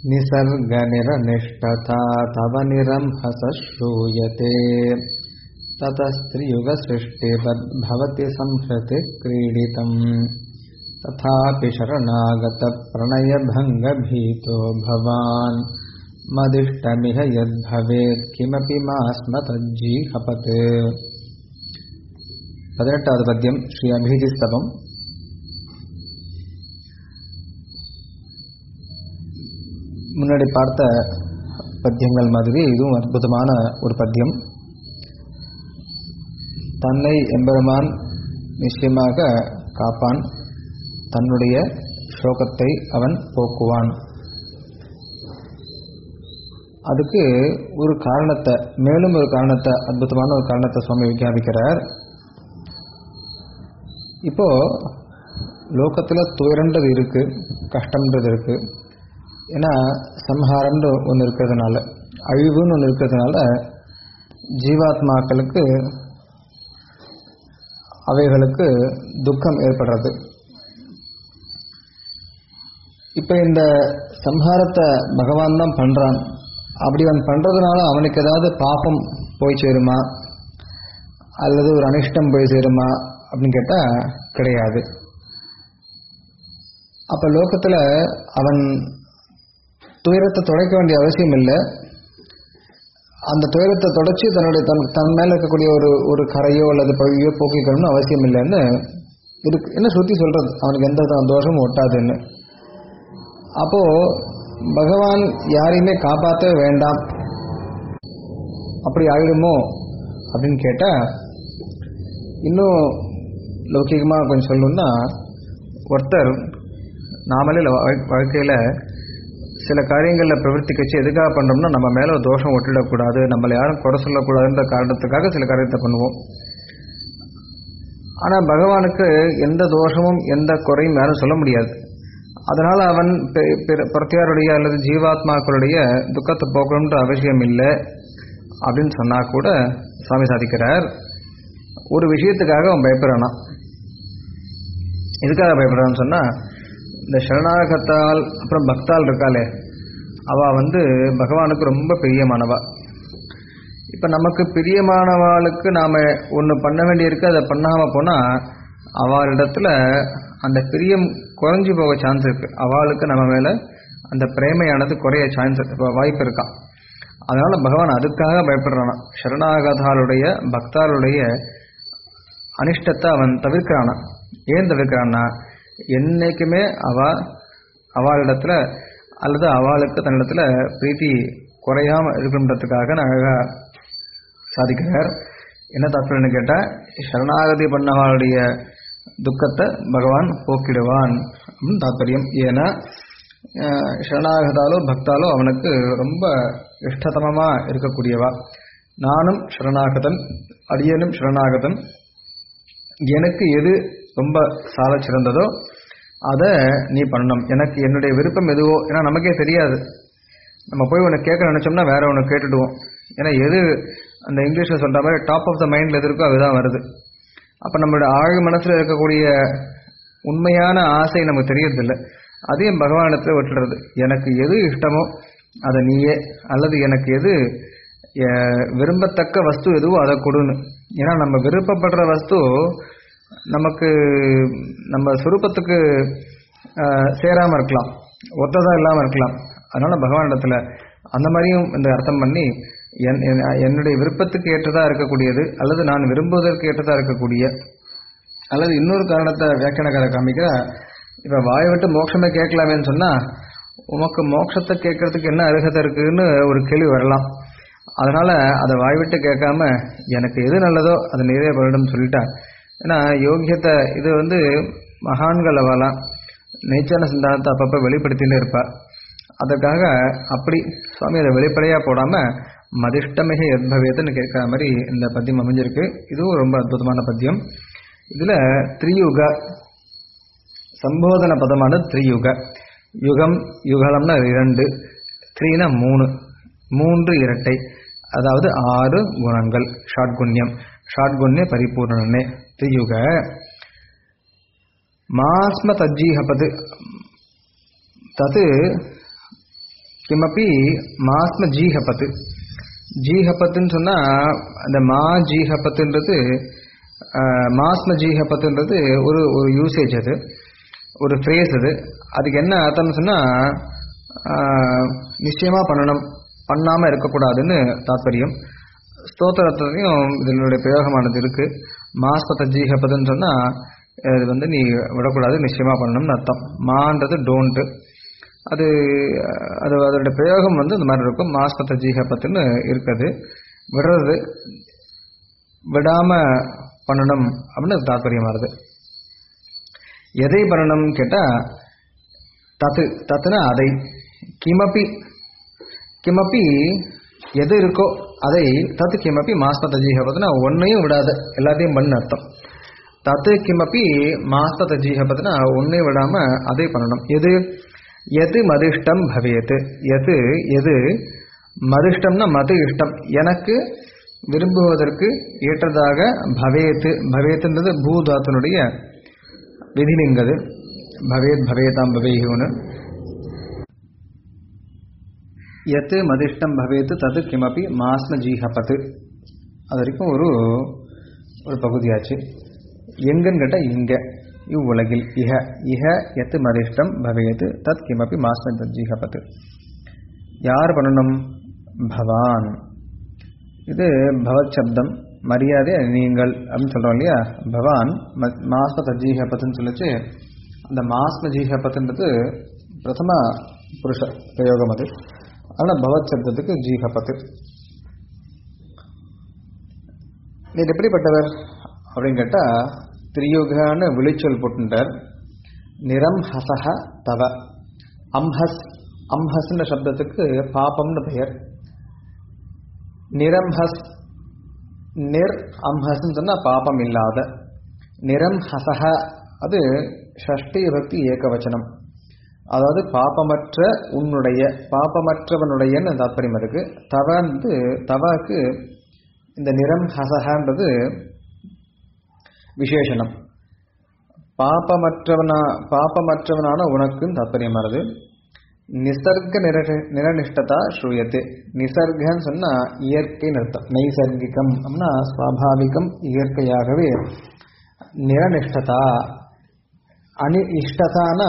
निसर्गनिरनिष्ठता तव निरंहस श्रूयते ततस्त्रियुगसृष्टिवद्भवति संहृति क्रीडितम् तथापि शरणागतप्रणयभङ्गभीतो भवान् मदिष्टमिह यद्भवेत् किमपि मा स्म तज्जीहपत् பதினெட்டாவது பத்தியம் ஸ்ரீ அபிஜிஸ்தவம் முன்னாடி பார்த்த பத்தியங்கள் மாதிரி இதுவும் அற்புதமான ஒரு பத்தியம் தன்னை எம்பெருமான் நிச்சயமாக காப்பான் தன்னுடைய சோகத்தை அவன் போக்குவான் அதுக்கு ஒரு காரணத்தை மேலும் ஒரு காரணத்தை அற்புதமான ஒரு காரணத்தை சுவாமி விஞ்ஞாபிக்கிறார் இப்போ லோகத்தில் துயரன்றது இருக்கு கஷ்டம்ன்றது இருக்கு ஏன்னா சம்ஹாரம்னு ஒன்று இருக்கிறதுனால அழிவுன்னு ஒன்று இருக்கிறதுனால ஜீவாத்மாக்களுக்கு அவைகளுக்கு துக்கம் ஏற்படுறது இப்போ இந்த சம்ஹாரத்தை பகவான் தான் பண்ணுறான் அப்படி அவன் பண்ணுறதுனால அவனுக்கு ஏதாவது பாப்பம் போய் சேருமா அல்லது ஒரு அனிஷ்டம் போய் சேருமா அப்படின்னு கேட்டால் கிடையாது அப்போ லோகத்தில் அவன் துயரத்தை துடைக்க வேண்டிய அவசியம் இல்லை அந்த துயரத்தை தொடச்சி தன்னுடைய தன் தன் மேலே இருக்கக்கூடிய ஒரு ஒரு கரையோ அல்லது பழியோ போக்கிக்கணும்னு அவசியம் இல்லைன்னு இருக்கு என்ன சுற்றி சொல்கிறது அவனுக்கு எந்த தோஷமும் ஒட்டாதுன்னு அப்போது பகவான் யாரையுமே காப்பாற்றவே வேண்டாம் அப்படி ஆயிடுமோ அப்படின்னு கேட்டால் இன்னும் லௌகிகமாக கொஞ்சம் சொல்லணும்னா ஒருத்தர் நாமளே வாழ்க்கையில் சில காரியங்களில் பிரவர்த்தி கட்சி எதுக்காக பண்ணுறோம்னா நம்ம மேலே ஒரு தோஷம் ஒட்டிடக்கூடாது நம்மளை யாரும் குறை சொல்லக்கூடாதுன்ற காரணத்துக்காக சில காரியத்தை பண்ணுவோம் ஆனால் பகவானுக்கு எந்த தோஷமும் எந்த குறையும் யாரும் சொல்ல முடியாது அதனால் அவன் பிரத்தியாருடைய அல்லது ஜீவாத்மாக்களுடைய துக்கத்தை போக்கணுன்ற அவசியம் இல்லை அப்படின்னு சொன்னால் கூட சுவாமி சாதிக்கிறார் ஒரு விஷயத்துக்காக அவன் பயப்படுறானா எதுக்காக பயப்படுறான்னு சொன்னால் இந்த சரணாகத்தால் அப்புறம் பக்தால் இருக்காளே அவள் வந்து பகவானுக்கு ரொம்ப பிரியமானவா இப்போ நமக்கு பிரியமானவாளுக்கு நாம் ஒன்று பண்ண வேண்டியிருக்கு அதை பண்ணாமல் போனால் அவளிடத்துல அந்த பிரியம் குறைஞ்சி போக சான்ஸ் இருக்குது அவளுக்கு நம்ம மேலே அந்த பிரேமையானது குறைய சான்ஸ் வாய்ப்பு இருக்கான் அதனால் பகவான் அதுக்காக பயப்படுறானா சரணாகதாளுடைய பக்தாளுடைய அனிஷ்டத்தை அவன் தவிர்க்கிறானா ஏன் தவிர்க்கிறான்னா என்னைக்குமே அவ அவளிடத்துல அல்லது அவளுக்கு தன்னிடத்துல பிரீத்தி குறையாம இருக்கணுன்றதுக்காக அழகாக சாதிக்கிறார் என்ன தப்புன்னு கேட்டால் சரணாகதி பண்ணவாளுடைய துக்கத்தை பகவான் போக்கிடுவான் அப்படின்னு தாற்பயம் ஏன்னா சரணாகதாலோ பக்தாலோ அவனுக்கு ரொம்ப இஷ்டதமமாக இருக்கக்கூடியவா நானும் சரணாகதன் அடியனும் சரணாகதன் எனக்கு எது ரொம்ப சால சிறந்ததோ அதை நீ பண்ணணும் எனக்கு என்னுடைய விருப்பம் எதுவோ ஏன்னா நமக்கே தெரியாது நம்ம போய் ஒன்று கேட்க நினச்சோம்னா வேற ஒன்று கேட்டுடுவோம் ஏன்னா எது அந்த இங்கிலீஷில் சொல்கிற மாதிரி டாப் ஆஃப் த மைண்டில் எது இருக்கோ அதுதான் வருது அப்போ நம்மளோட ஆழ் மனசில் இருக்கக்கூடிய உண்மையான ஆசை நமக்கு தெரியறதில்லை அதையும் பகவானிடத்தில் விட்டுடுறது எனக்கு எது இஷ்டமோ அதை நீயே அல்லது எனக்கு எது விரும்பத்தக்க வஸ்து எதுவோ அதை கொடுன்னு ஏன்னா நம்ம விருப்பப்படுற வஸ்து நமக்கு நம்ம சுரூபத்துக்கு சேராமல் இருக்கலாம் ஒத்ததாக இல்லாமல் இருக்கலாம் அதனால் பகவானிடத்தில் அந்த மாதிரியும் இந்த அர்த்தம் பண்ணி என் என்னுடைய விருப்பத்துக்கு ஏற்றதாக இருக்கக்கூடியது அல்லது நான் விரும்புவதற்கு ஏற்றதாக இருக்கக்கூடிய அல்லது இன்னொரு காரணத்தை வியாக்கியானக்கார காமிக்கிற இப்போ வாயை விட்டு மோட்சமே கேட்கலாமேன்னு சொன்னால் உமக்கு மோட்சத்தை கேட்கறதுக்கு என்ன அருகதை இருக்குன்னு ஒரு கேள்வி வரலாம் அதனால் அதை வாய் விட்டு கேட்காம எனக்கு எது நல்லதோ அது நிறைய பண்ணணும்னு சொல்லிட்டேன் ஏன்னா யோகியத்தை இது வந்து மகான்கள் அவலாம் நேச்சான சிந்தானத்தை அப்பப்போ வெளிப்படுத்திகிட்டே இருப்பா அதற்காக அப்படி சுவாமி அதை வெளிப்படையாக போடாமல் மதிஷ்டமிக எத்பவேதுன்னு கேட்குற மாதிரி இந்த பத்தியம் அமைஞ்சிருக்கு இதுவும் ரொம்ப அற்புதமான பத்தியம் இதில் திரியுக சம்போதன பதமான திரியுக யுகம் யுகலம்னா இரண்டு த்ரீனா மூணு மூன்று இரட்டை அதாவது ஆறு குணங்கள் ஷாட்குண்யம் ஷாட்குண்ய பரிபூர்ணனே திரியுக மாஸ்ம தஜ்ஜீஹபது தது கிமப்பி மாஸ்ம ஜீஹபத்து ஜீஹபத்துன்னு சொன்னால் அந்த மா ஜீஹபத்துன்றது ஆஹ், மாஸ்ம ஜீஹபத்துன்றது ஒரு ஒரு யூசேஜ் அது ஒரு ஃப்ரேஸ் அது அதுக்கு என்ன அர்த்தம்னு சொன்னால் நிச்சயமாக பண்ணணும் பண்ணாமல் இருக்கக்கூடாதுன்னு தாத்பரியம் ஸ்தோத்திரத்துலையும் இதனுடைய பிரயோகமானது இருக்கு மாஸ்பத ஜீஹபதுன்னு சொன்னால் இது வந்து நீ விடக்கூடாது நிச்சயமாக பண்ணணும்னு அர்த்தம் மான்றது டோன்ட்டு அது அது அதோட பிரயோகம் வந்து இந்த மாதிரி இருக்கும் மாஸ்பத ஜீஹபத்துன்னு இருக்குது விடுறது விடாம பண்ணணும் அப்படின்னு தாற்பயமா வருது எதை பண்ணணும் கேட்டா தத்து தத்துனா அதை கிமப்பி கிமப்பி எது இருக்கோ அதை தத்து கிமப்பி மாஸ்பத ஜீஹபத்துனா ஒன்னையும் விடாத எல்லாத்தையும் பண்ணு அர்த்தம் தத்து கிமப்பி மாஸ்பத ஜீஹபத்துனா ஒன்னையும் விடாம அதை பண்ணணும் எது எது மதிஷ்டம் பவேத் எது எது மதிஷ்டம்னா மது இஷ்டம் எனக்கு விரும்புவதற்கு ஏற்றதாக பவேத் பவேத்ன்றது பூதாத்தினுடைய விதிலிங்கது பவேத் பவேதாம் பவேயுன்னு எத்து மதிஷ்டம் பவேத் தது கிமப்பி மாஸ்ம ஜீஹபத்து அது வரைக்கும் ஒரு ஒரு பகுதியாச்சு எங்கன்னு கேட்டால் இங்க இவ்வுலகில் இஹ இஹ எத்து மதிஷ்டம் பவேத் தத் கிமப்பி மாஸ்ம ஜீஹபத்து யார் பண்ணணும் பவான் இது பவத் சப்தம் மரியாதை நீங்கள் அப்படின்னு சொல்றோம் இல்லையா பவான் ம- மாஸ்ம தஜீஹபத்துன்னு சொல்லிச்சு அந்த மாஸ்ம ஜீஹபத்துன்றது பிரதம புருஷ பிரயோகம் அது ஆனால் பவத் சப்தத்துக்கு ஜீஹபத்து நீர் எப்படிப்பட்டவர் அப்படின்னு கேட்டால் திரியுகான்னு விழிச்சொல் போட்டுட்டார் நிறம் ஹசஹ தவ அம்ஹஸ் அம்ஹஸ்ன்ற சப்தத்துக்கு பாபம்னு பெயர் நிரம்ஹஸ் நிர் அம்ஹஸ்ன்னு சொன்னால் பாபம் இல்லாத நிரம் ஹசஹ அது ஷஷ்டி பக்தி ஏகவச்சனம் அதாவது பாபமற்ற உன்னுடைய பாபமற்றவனுடையன்னு தாற்பயம் இருக்கு தவன்றது தவாக்கு இந்த நிறம் ஹசஹன்றது விசேஷனம் பாபமற்றவனா பாபமற்றவனான உனக்குன்னு தாற்பயமானது நிசர்க நிர நிரநிஷ்டதா ஸ்ரூயத்து நிசர்கன்னு சொன்னா இயற்கைன்னு அர்த்தம் நைசர்கிகம் அப்படின்னா சுவாபாவிகம் இயற்கையாகவே நிரநிஷ்டதா அனி இஷ்டதானா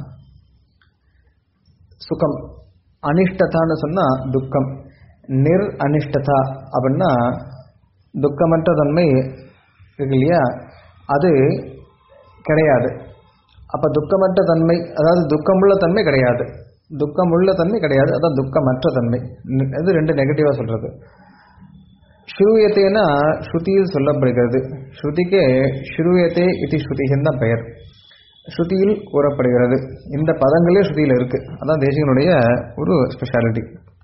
சுகம் அனிஷ்டதான்னு சொன்னா துக்கம் நிர் அனிஷ்டதா அப்படின்னா துக்கமற்ற தன்மை இருக்கு இல்லையா அது கிடையாது அப்ப துக்கமற்ற தன்மை அதாவது துக்கமுள்ள தன்மை கிடையாது துக்கமுள்ள தன்மை கிடையாது அதான் துக்கமற்ற தன்மை ந- இது ரெண்டு நெகட்டிவா சொல்றது ஸ்ரூயத்தேனா ஸ்ருதியில் சொல்லப்படுகிறது ஸ்ருதிக்கே ஸ்ரூயத்தே இது ஸ்ருதிகன் தான் பெயர் ஸ்ருதியில் கூறப்படுகிறது இந்த பதங்களே ஸ்ருதியில் இருக்கு அதான் தேசிகனுடைய ஒரு ஸ்பெஷாலிட்டி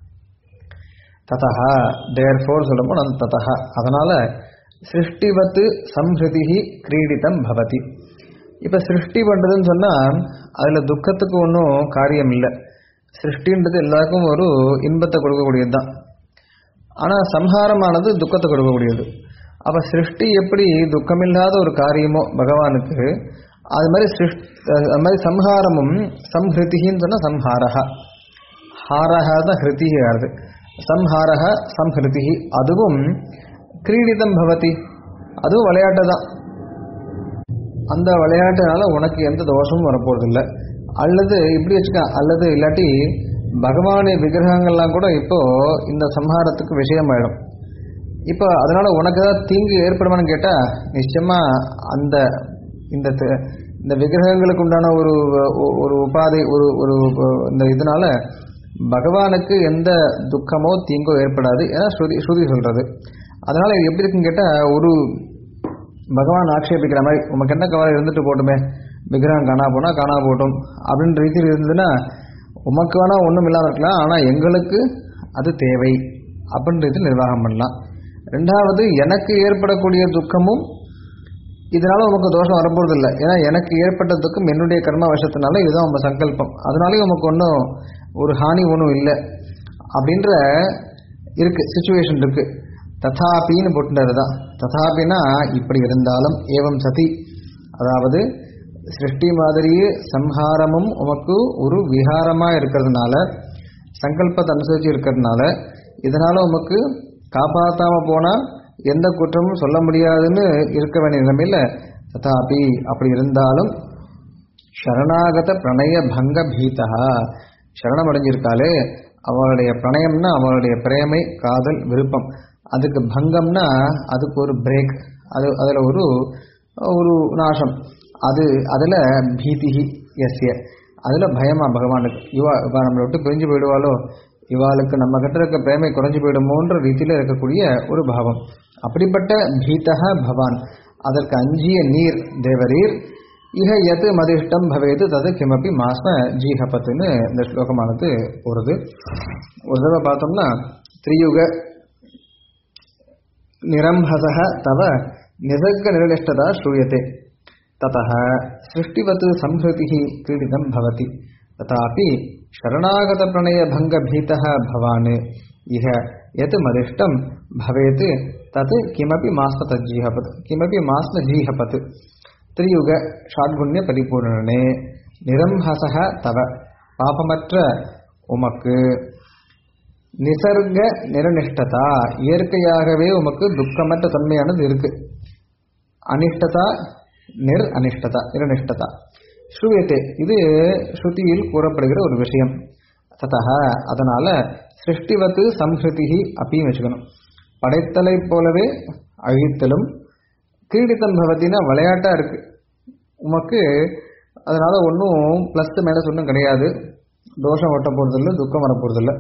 ததா தேர் ஃபோர் சொல்லும்போது அந்த ததா அதனால சிருஷ்டிவத்து சம்ஹிருதி கிரீடிதம் பவதி இப்போ சிருஷ்டி பண்ணுறதுன்னு சொன்னால் அதில் துக்கத்துக்கு ஒன்றும் காரியம் இல்லை சிருஷ்டின்றது எல்லாருக்கும் ஒரு இன்பத்தை கொடுக்கக்கூடியது தான் ஆனால் சம்ஹாரமானது துக்கத்தை கொடுக்கக்கூடியது அப்போ சிருஷ்டி எப்படி துக்கமில்லாத ஒரு காரியமோ பகவானுக்கு அது மாதிரி சிருஷ்டி அது மாதிரி சம்ஹாரமும் சம்ஹிருதின்னு சொன்னால் சம்ஹாரஹா ஹாரஹா தான் ஹிருதிஹி ஆகுது சம்ஹாரஹ சம்ஹிருதி அதுவும் கிரீடிதம் பவதி அதுவும் விளையாட்டு தான் அந்த விளையாட்டுனால உனக்கு எந்த தோஷமும் வரப்போறதில்ல அல்லது இப்படி வச்சுக்க அல்லது இல்லாட்டி பகவானுடைய விக்கிரகங்கள்லாம் கூட இப்போ இந்த சம்ஹாரத்துக்கு விஷயமாயிடும் இப்போ அதனால உனக்கு ஏதாவது தீங்கு ஏற்படுமான்னு கேட்டா நிச்சயமா அந்த இந்த த- இந்த விக்கிரகங்களுக்கு உண்டான ஒரு ஒ- ஒரு உபாதை ஒரு ஒரு இந்த இதனால பகவானுக்கு எந்த துக்கமோ தீங்கோ ஏற்படாது ஏன்னா ஸ்ருதி ஸ்ருதி சொல்றது அதனால இது எப்படி இருக்குன்னு கேட்டா ஒரு பகவான் ஆக்ஷேபிக்கிற மாதிரி உமக்கு என்ன கவலை இருந்துட்டு போட்டுமே விக்கிரகம் காணா போனா காணா போட்டும் அப்படின்ற ரீதியில் இருந்ததுன்னா உமக்கு வேணா ஒன்றும் இல்லாம இருக்கலாம் ஆனா எங்களுக்கு அது தேவை அப்படின்ற ரீதியில் நிர்வாகம் பண்ணலாம் ரெண்டாவது எனக்கு ஏற்படக்கூடிய துக்கமும் இதனால உமக்கு தோஷம் வரப்போறது இல்லை ஏன்னா எனக்கு ஏற்பட்ட துக்கம் என்னுடைய கர்ம வசத்தினால இதுதான் உங்க சங்கல்பம் அதனாலயும் உமக்கு ஒன்றும் ஒரு ஹானி ஒன்றும் இல்லை அப்படின்ற இருக்கு சுச்சுவேஷன் இருக்கு ததாபின்னு போட்டுட்டாரு தான் ததாபினா இப்படி இருந்தாலும் ஏவம் சதி அதாவது சிருஷ்டி மாதிரியே சம்ஹாரமும் உமக்கு ஒரு விகாரமா இருக்கிறதுனால சங்கல்பத்தை அனுசரிச்சு இருக்கிறதுனால இதனால உமக்கு காப்பாத்தாம போனா எந்த குற்றமும் சொல்ல முடியாதுன்னு இருக்க வேண்டிய நிலைமையில ததாபி அப்படி இருந்தாலும் சரணாகத பிரணய பங்க பீதா சரணம் அடைஞ்சிருக்காளே அவளுடைய பிரணயம்னா அவளுடைய பிரேமை காதல் விருப்பம் அதுக்கு பங்கம்னா அதுக்கு ஒரு பிரேக் அது அதில் ஒரு ஒரு நாசம் அது அதில் பீதிஹி எஸ்ய அதில் பயமா பகவானுக்கு இவா இவா நம்மளை விட்டு பிரிஞ்சு போயிடுவாளோ இவாளுக்கு நம்ம கிட்ட இருக்க பிரேமை குறைஞ்சு போயிடுமோன்ற ரீதியில் இருக்கக்கூடிய ஒரு பாவம் அப்படிப்பட்ட பீதா பவான் அதற்கு அஞ்சிய நீர் தேவரீர் இக எது மதிஷ்டம் பவேது தது கிமப்பி மாஸ்ம ஜீஹபத்துன்னு இந்த ஸ்லோகமானது போகிறது ஒரு தடவை பார்த்தோம்னா திரியுக நிரம்பசக தவ நிசர்க நிரனிஷ்டதா ஸ்ரூயते ततः सृष्टिवत् संहृतिः क्रीडितं भवति तथापि शरणागतप्रणयभङ्गभीतः भवान् इह यत् मदिष्टं भवेत् तत् किमपि मास्म तज्जीहपत् किमपि मास्म जीहपत् त्रियुग षाड्गुण्यपरिपूर्णने நிரம்ஹசக தவ பாபமற்ற உமக்கு நிசர்க நிரநிஷ்டதா இயற்கையாகவே உமக்கு துக்கமற்ற தன்மையானது இருக்கு அனிஷ்டதா நிர் அனிஷ்டதா நிரநிஷ்டதா ஸ்ரூயத்தே இது ஸ்ருதியில் கூறப்படுகிற ஒரு விஷயம் ததா அதனால சிருஷ்டிவத்து சம்ஹிருதி அப்படின்னு வச்சுக்கணும் படைத்தலை போலவே அழித்தலும் கிரீடித்தம் பவத்தினா விளையாட்டா இருக்கு உமக்கு அதனால ஒன்றும் ப்ளஸ் மைனஸ் ஒன்றும் கிடையாது தோஷம் ஒட்ட போறதில்லை துக்கம் வர போறதில்லை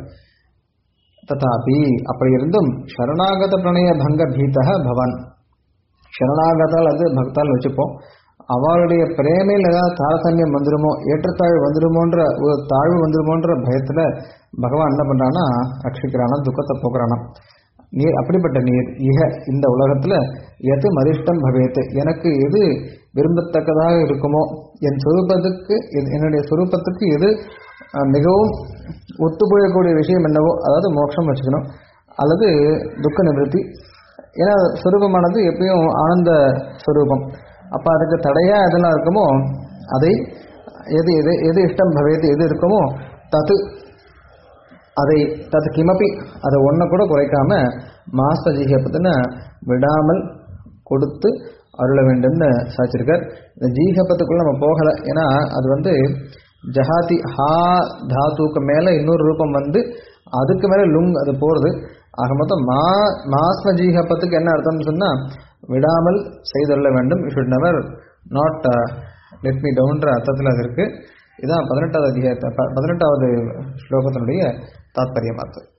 ததாபி அப்படி இருந்தும் சரணாகத பிரணய பங்க பீதக பவான் சரணாகதால் அது பக்தால் வச்சுப்போம் அவளுடைய பிரேமையில் ஏதாவது தாரதமியம் வந்துடுமோ ஏற்றத்தாழ்வு வந்துடுமோன்ற ஒரு தாழ்வு வந்துடுமோன்ற பயத்தில் பகவான் என்ன பண்ணுறான்னா ரட்சிக்கிறானா துக்கத்தை போக்குறானா நீர் அப்படிப்பட்ட நீர் இக இந்த உலகத்தில் எது மதிஷ்டம் பவேத்து எனக்கு எது விரும்பத்தக்கதாக இருக்குமோ என் சொரூபத்துக்கு எது- என்னுடைய சொரூபத்துக்கு எது அஹ், மிகவும் ஒத்துப்போயக்கூடிய விஷயம் என்னவோ அதாவது மோட்சம் வச்சுக்கணும் அல்லது துக்க நிவர்த்தி ஏன்னா சொரூபமானது எப்பயும் ஆனந்த ஸ்வரூபம் அப்போ அதுக்கு தடையா எதெல்லாம் இருக்குமோ அதை எது எது எது இஷ்டம் பவேது எது இருக்குமோ தது அதை தது கிமப்பி அதை ஒன்றை கூட குறைக்காம மாஸ்த ஜீகப்பத்துன்னு விடாமல் கொடுத்து அருள வேண்டும்னு சாச்சிருக்கார் இந்த ஜீகப்பத்துக்குள்ள நம்ம போகலை ஏன்னா அது வந்து ஜஹாதி ஹா தாத்துக்கு மேலே இன்னொரு ரூபம் வந்து அதுக்கு மேலே லுங் அது போகிறது ஆக மொத்தம் மா மாஸ்ம ஜீகப்பத்துக்கு என்ன அர்த்தம்னு சொன்னால் விடாமல் செய்தருள வேண்டும் you should never not let me டவுன்ற அர்த்தத்தில் அது இருக்குது இதான் பதினெட்டாவது அதிகாரத்தை ப- பதினெட்டாவது ஸ்லோகத்தினுடைய தாத்பரியமாகும்